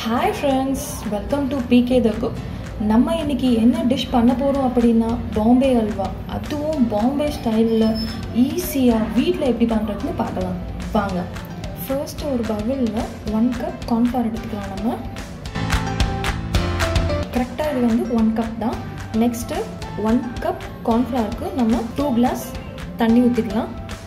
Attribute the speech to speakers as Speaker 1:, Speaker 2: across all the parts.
Speaker 1: hi friends welcome to PK the cook நம்ம இன்னைக்கு என்ன டிஷ் பண்ண போகிறோம் அப்படின்னா பாம்பே அல்வா அதுவும் பாம்பே ஸ்டைலில் ஈஸியாக வீட்டில் எப்படி பண்ணுறதுன்னு பார்க்கலாம் வாங்க ஃபர்ஸ்ட் ஒரு பவுலில் ஒன் கப் கார்ன்ஃப்ளவர் எடுத்துக்கலாம் நம்ம கரெக்டாக இது வந்து ஒன் கப் தான் நெக்ஸ்ட்டு ஒன் கப் கார்ன்ஃப்ளவருக்கு நம்ம டூ கிளாஸ் தண்ணி ஊற்றிக்கலாம்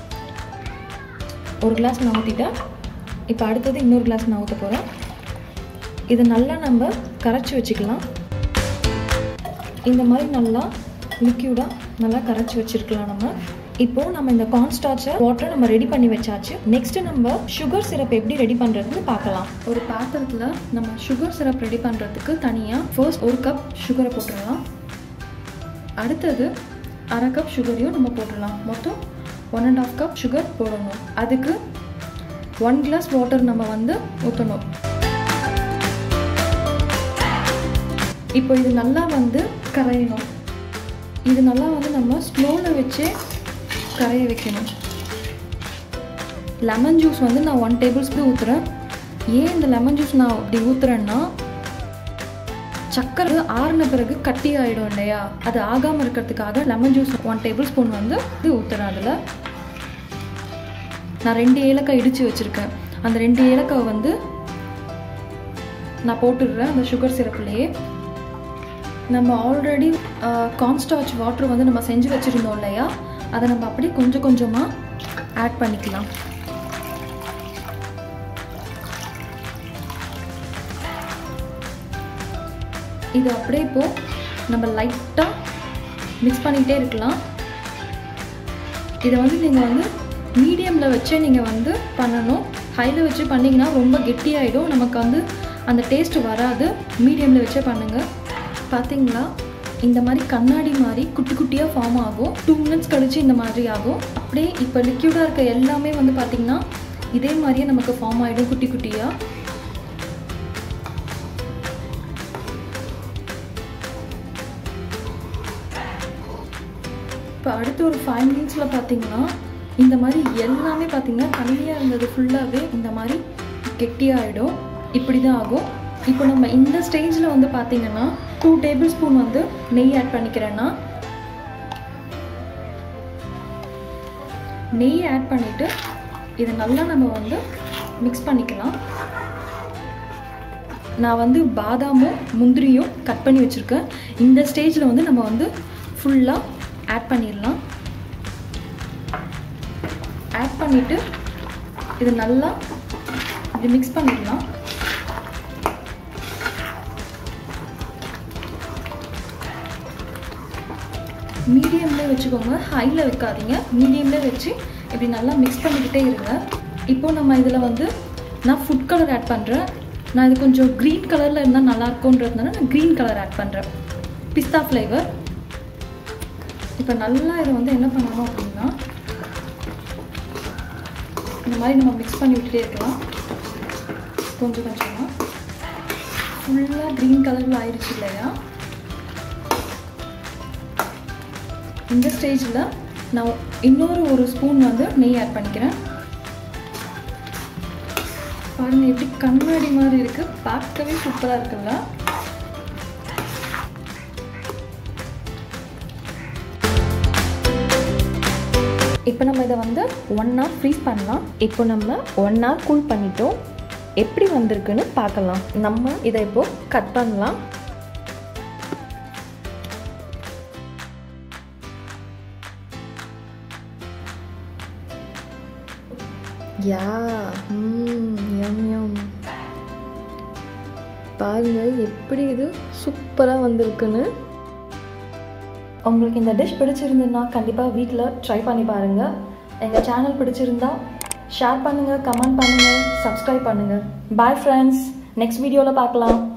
Speaker 1: ஒரு கிளாஸ் நான் ஊற்றிட்டேன் இப்போ அடுத்தது இன்னொரு கிளாஸ் நான் ஊற்ற போகிறேன் இதை நல்லா நம்ம கரைச்சி வச்சுக்கலாம் இந்த மாதிரி நல்லா லிக்யூடாக நல்லா கரைச்சி வச்சுருக்கலாம் நம்ம இப்போது நம்ம இந்த கார்ன்ஸ்டார்ச்சை வாட்டரை நம்ம ரெடி பண்ணி வச்சாச்சு நெக்ஸ்ட்டு நம்ம சுகர் சிரப் எப்படி ரெடி பண்ணுறதுன்னு பார்க்கலாம் ஒரு பாத்திரத்தில் நம்ம சுகர் சிரப் ரெடி பண்ணுறதுக்கு தனியாக ஃபர்ஸ்ட் ஒரு கப் சுகரை போட்டுடலாம் அடுத்தது அரை கப் சுகரையும் நம்ம போட்டுடலாம் மொத்தம் one and half cup sugar போடணும் அதுக்கு ஒன் கிளாஸ் வாட்டர் நம்ம வந்து ஊற்றணும் இப்போ இது நல்லா வந்து கரையணும் இது நல்லா வந்து நம்ம ஸ்லோவில் வச்சு கரைய வைக்கணும் லெமன் ஜூஸ் வந்து நான் ஒன் டேபிள் ஸ்பூன் ஊற்றுறேன் ஏன் இந்த லெமன் ஜூஸ் நான் அப்படி ஊற்றுறேன்னா சக்கரை ஆறின பிறகு கட்டி ஆகிடும் இல்லையா அது ஆகாமல் இருக்கிறதுக்காக lemon juice one tablespoon வந்து இது ஊற்றுறேன் அதில் நான் ரெண்டு ஏலக்காய் இடித்து வச்சுருக்கேன் அந்த ரெண்டு ஏலக்காய் வந்து நான் போட்டுடுறேன் அந்த சுகர் சிரப்லேயே நம்ம ஆல்ரெடி கான்ஸ்டாச் வாட்டர் வந்து நம்ம செஞ்சு வச்சுருந்தோம் இல்லையா அதை நம்ம அப்படியே கொஞ்சம் கொஞ்சமாக ஆட் பண்ணிக்கலாம் இது அப்படியே இப்போது நம்ம லைட்டாக மிக்ஸ் பண்ணிக்கிட்டே இருக்கலாம் இதை வந்து நீங்கள் வந்து மீடியமில் வச்சே நீங்கள் வந்து பண்ணணும் ஹையில் வச்சு பண்ணிங்கன்னா ரொம்ப கெட்டியாயிடும் நமக்கு வந்து அந்த டேஸ்ட் வராது மீடியமில் வச்சே பண்ணுங்கள் பார்த்தீங்களா இந்த மாதிரி கண்ணாடி மாதிரி குட்டி குட்டியாக ஃபார்ம் ஆகும் டூ மினிட்ஸ் கழிச்சு இந்த மாதிரி ஆகும் அப்படியே இப்போ லிக்யூடாக இருக்க எல்லாமே வந்து பார்த்திங்கன்னா இதே மாதிரியே நமக்கு ஃபார்ம் ஆகிடும் குட்டி குட்டியாக இப்போ அடுத்து ஒரு ஃபைவ் மினிட்ஸில் பார்த்தீங்கன்னா இந்த மாதிரி எல்லாமே பார்த்தீங்கன்னா தண்ணியாக இருந்தது ஃபுல்லாகவே இந்த மாதிரி கெட்டியாகிடும் இப்படி தான் ஆகும் இப்போ நம்ம இந்த ஸ்டேஜில் வந்து பார்த்தீங்கன்னா டூ டேபிள் ஸ்பூன் வந்து நெய் ஆட் பண்ணிக்கிறேன்னா நெய் ஆட் பண்ணிவிட்டு இதை நல்லா நம்ம வந்து மிக்ஸ் பண்ணிக்கலாம் நான் வந்து பாதாமும் முந்திரியும் கட் பண்ணி வச்சுருக்கேன் இந்த ஸ்டேஜில் வந்து நம்ம வந்து ஃபுல்லாக ஆட் பண்ணிடலாம் ஆட் பண்ணிவிட்டு இது நல்லா இப்படி மிக்ஸ் பண்ணிடலாம் மீடியம்லேயே வச்சுக்கோங்க ஹையில் வைக்காதீங்க மீடியம்லேயே வச்சு இப்படி நல்லா மிக்ஸ் பண்ணிக்கிட்டே இருங்க இப்போ நம்ம இதில் வந்து நான் ஃபுட் கலர் ஆட் பண்ணுறேன் நான் இது கொஞ்சம் க்ரீன் கலரில் இருந்தால் நல்லா இருக்கும்ன்றதுனால நான் க்ரீன் கலர் ஆட் பண்ணுறேன் பிஸ்தா ஃப்ளேவர் இப்போ நல்லா இதை வந்து என்ன பண்ணணும் அப்படின்னா இந்த மாதிரி நம்ம மிக்ஸ் பண்ணி விட்டுட்டே இருக்கலாம் கொஞ்சம் கொஞ்சமாக ஃபுல்லாக க்ரீன் கலரில் ஆயிடுச்சு இல்லையா இந்த ஸ்டேஜில் நான் இன்னொரு ஒரு ஸ்பூன் வந்து நெய் ஆட் பண்ணிக்கிறேன் பாருங்கள் எப்படி கண்ணாடி மாதிரி இருக்குது பார்க்கவே சூப்பராக இருக்குல்ல இப்போ நம்ம இதை வந்து ஒன் ஹவர் ஃப்ரீஸ் பண்ணலாம் இப்போ நம்ம ஒன் ஹவர் கூல் பண்ணிட்டோம் எப்படி வந்திருக்குன்னு பார்க்கலாம் நம்ம இதை இப்போது கட் பண்ணலாம் யா யம் யம் பாருங்க எப்படி இது சூப்பராக வந்திருக்குன்னு உங்களுக்கு இந்த டிஷ் பிடிச்சிருந்துன்னா கண்டிப்பாக வீட்டில் ட்ரை பண்ணி பாருங்கள் எங்கள் சேனல் பிடிச்சிருந்தா ஷேர் பண்ணுங்கள் கமெண்ட் பண்ணுங்கள் சப்ஸ்கிரைப் பண்ணுங்கள் பாய் ஃப்ரெண்ட்ஸ் நெக்ஸ்ட் வீடியோவில் பார்க்கலாம்